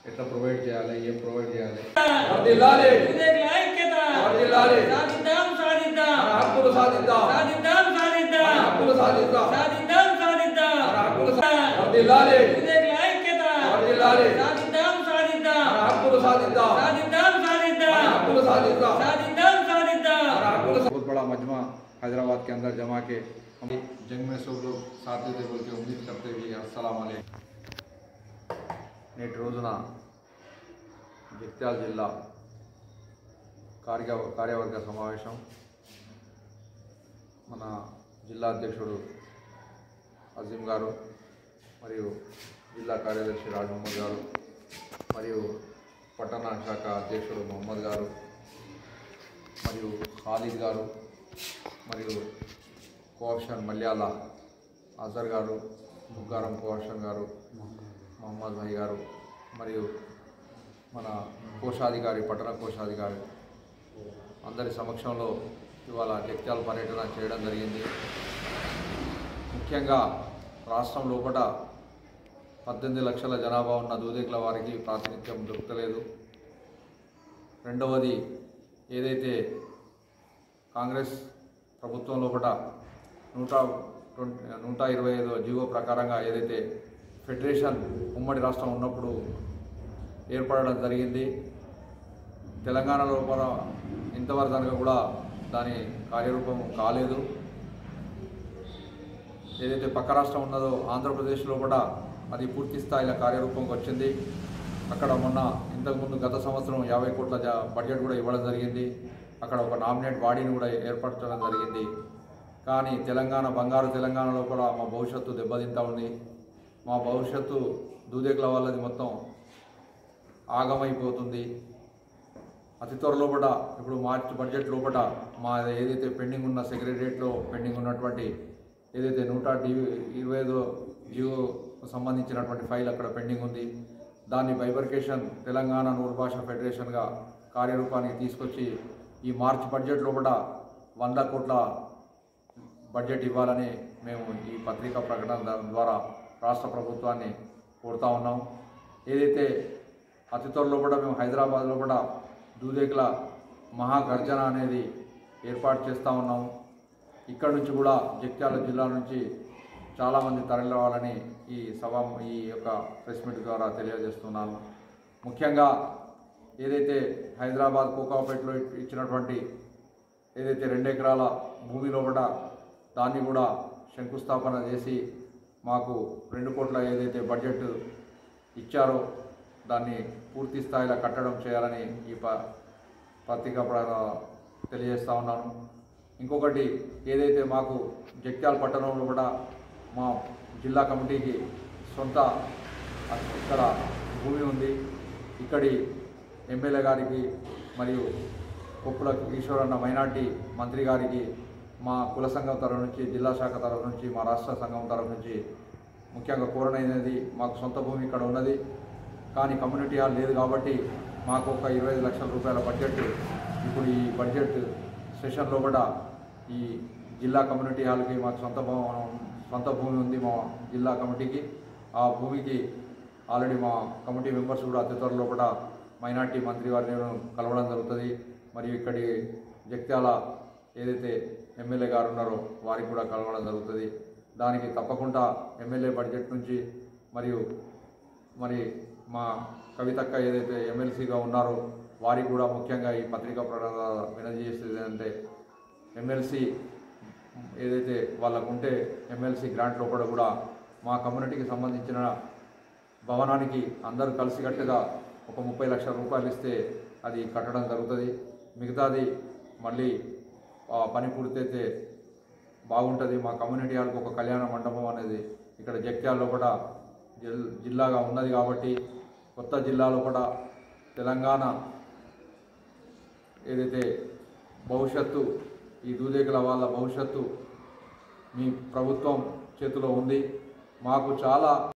ఎట్లా ప్రొవైడ్ చేయాలి ఏం ప్రొవైడ్ చేయాలి వర్ధిల్లాలి. వివేకుల ఐక్యత వర్ధిల్లాలి. సాధిద్దాం సాధిద్దాం మన హక్కులు సాధిద్దాం సాధిద్దాం సాధిద్దాం మన హక్కులు సాధిద్దాం సాధిద్దాం సాధిద్దాం మన హక్కులు సా- వర్ధిల్లాలి. వివేకుల ఐక్యత వర్ధిల్లాలి. సాధిద్దాం సాధిద్దాం మన హక్కులు సాధిద్దాం సాధిద్దాం సాధిద్దాం మన హక్కులు సాధిద్దాం సాధిద్దాం సాధిద్దాం మన హక్కులు సా- बहुत बड़ा मजमा हैदराबाद के अंदर जमा के हम जंग में सब लोग साथ देते बोल के उम्मीद करते हुए अस्सलाम वालेकुम నేటి రోజున జగిత్యాల జిల్లా కార్య కార్యవర్గ సమావేశం మన జిల్లా అధ్యక్షుడు అజీం గారు మరియు జిల్లా కార్యదర్శి రాజ్ మహమ్మద్ గారు మరియు పట్టణ శాఖ అధ్యక్షుడు మొహమ్మద్ గారు మరియు ఖాలిద్ గారు మరియు కోషన్ మల్యాల అజర్ గారు ముగ్గారం కోషన్ గారు మహమ్మద్ భాయ్ గారు మరియు మన కోశాధికారి పట్టణ కోశాధికారి అందరి సమక్షంలో ఇవాళ జగిత్యాల పర్యటన చేయడం జరిగింది ముఖ్యంగా రాష్ట్రం లోపల పద్దెనిమిది లక్షల జనాభా ఉన్న దూదేకుల వారికి ప్రాతినిధ్యం దొరకలేదు రెండవది ఏదైతే కాంగ్రెస్ ప్రభుత్వం లోపల నూట ట్వంటీ నూట ఇరవై ఐదో జీవో ప్రకారంగా ఏదైతే ఫెడరేషన్ ఉమ్మడి రాష్ట్రం ఉన్నప్పుడు ఏర్పడడం జరిగింది తెలంగాణ లోపల ఇంతవరకు దానికి కూడా దాని కార్యరూపం కాలేదు ఏదైతే పక్క రాష్ట్రం ఉన్నదో ఆంధ్రప్రదేశ్ లోపల అది పూర్తి స్థాయిలో కార్యరూపంకి వచ్చింది అక్కడ మొన్న ఇంతకుముందు గత సంవత్సరం యాభై కోట్ల జా- బడ్జెట్ కూడా ఇవ్వడం జరిగింది అక్కడ ఒక నామినేట్ బాడీని కూడా ఏర్పరచడం జరిగింది కానీ తెలంగాణ బంగారు తెలంగాణ లోపల మా భవిష్యత్తు దెబ్బతింటా ఉంది మా భవిష్యత్తు దూదేకుల వాళ్ళది మొత్తం ఆగమైపోతుంది అతి త్వర లోపల ఇప్పుడు మార్చ్ బడ్జెట్ లోపల మా ఏదైతే పెండింగ్ ఉన్న సెక్రటరియట్లో పెండింగ్ ఉన్నటువంటి ఏదైతే నూట డి ఇరవై ఐదో జియో సంబంధించినటువంటి ఫైల్ అక్కడ పెండింగ్ ఉంది దాన్ని బైబర్కేషన్ తెలంగాణ నూరు భాష ఫెడరేషన్గా కార్యరూపానికి తీసుకొచ్చి ఈ మార్చ్ బడ్జెట్ లోపల వంద కోట్ల బడ్జెట్ ఇవ్వాలని మేము ఈ పత్రికా ప్రకటన దా- ద్వారా రాష్ట్ర ప్రభుత్వాన్ని కోరుతా ఉన్నాం ఏదైతే అతి త్వరలో కూడా మేము హైదరాబాద్లో కూడా దూదేకుల మహాగర్జన అనేది ఏర్పాటు చేస్తూ ఉన్నాం ఇక్కడ నుంచి కూడా జగిత్యాల జిల్లా నుంచి చాలామంది తరలి రావాలని ఈ సభ ఈ యొక్క ప్రెస్ మీట్ ద్వారా తెలియజేస్తున్నాను ముఖ్యంగా ఏదైతే హైదరాబాద్ కోకాపేటలో ఇచ్చినటువంటి ఏదైతే రెండు ఎకరాల భూమి లోపల దాన్ని కూడా శంకుస్థాపన చేసి మాకు రెండు కోట్ల ఏదైతే బడ్జెట్ ఇచ్చారో దాన్ని పూర్తి స్థాయిలో కట్టడం చేయాలని ఈ ప పత్రిక ప్ర- తెలియజేస్తా ఉన్నాను ఇంకొకటి ఏదైతే మాకు జగిత్యాల పట్టణంలో కూడా మా జిల్లా కమిటీకి సొంత ఇక్కడ భూమి ఉంది ఇక్కడి ఎమ్మెల్యే గారికి మరియు కొప్పుల ఈశ్వరన్న మైనార్టీ మంత్రి గారికి మా కుల సంఘం తరఫు నుంచి జిల్లా శాఖ తరఫు నుంచి మా రాష్ట్ర సంఘం తరఫు నుంచి ముఖ్యంగా కోరనైనది మాకు సొంత భూమి ఇక్కడ ఉన్నది కానీ కమ్యూనిటీ హాల్ లేదు కాబట్టి మాకు ఒక ఇరవై ఐదు లక్షల రూపాయల బడ్జెట్ ఇప్పుడు ఈ బడ్జెట్ సెషన్ లోపల ఈ జిల్లా కమ్యూనిటీ హాల్కి మాకు సొంత భవనం సొంత భూమి ఉంది మా జిల్లా కమిటీకి ఆ భూమికి ఆల్రెడీ మా కమిటీ మెంబర్స్ కూడా అతి త్వరలో కూడా మైనార్టీ మంత్రి వారిని కలవడం జరుగుతుంది మరియు ఇక్కడి జగిత్యాల ఏదైతే ఎమ్మెల్యే గారు ఉన్నారో వారికి కూడా కలవడం జరుగుతుంది దానికి తప్పకుండా ఎమ్మెల్యే బడ్జెట్ నుంచి మరియు మరి మా కవితక్క ఏదైతే ఎమ్మెల్సీగా ఉన్నారో వారికి కూడా ముఖ్యంగా ఈ పత్రికా ప్రకటన వినజేసేది ఏంటంటే ఎమ్మెల్సీ ఏదైతే వాళ్ళకు ఉంటే ఎమ్మెల్సీ గ్రాంట్ లోపల కూడా మా కమ్యూనిటీకి సంబంధించిన భవనానికి అందరూ కలిసికట్టుగా ఒక ముప్పై లక్షల రూపాయలు ఇస్తే అది కట్టడం జరుగుతుంది మిగతాది మళ్ళీ ఆ పని పూర్తయితే బాగుంటుంది మా కమ్యూనిటీ హాల్కి ఒక కళ్యాణ మండపం అనేది ఇక్కడ జగిత్యాలలో కూడా జిల్ జిల్లాగా ఉన్నది కాబట్టి కొత్త జిల్లాలో కూడా తెలంగాణ ఏదైతే భవిష్యత్తు ఈ దూదేకుల వాళ్ళ భవిష్యత్తు మీ ప్రభుత్వం చేతిలో ఉంది మాకు చాలా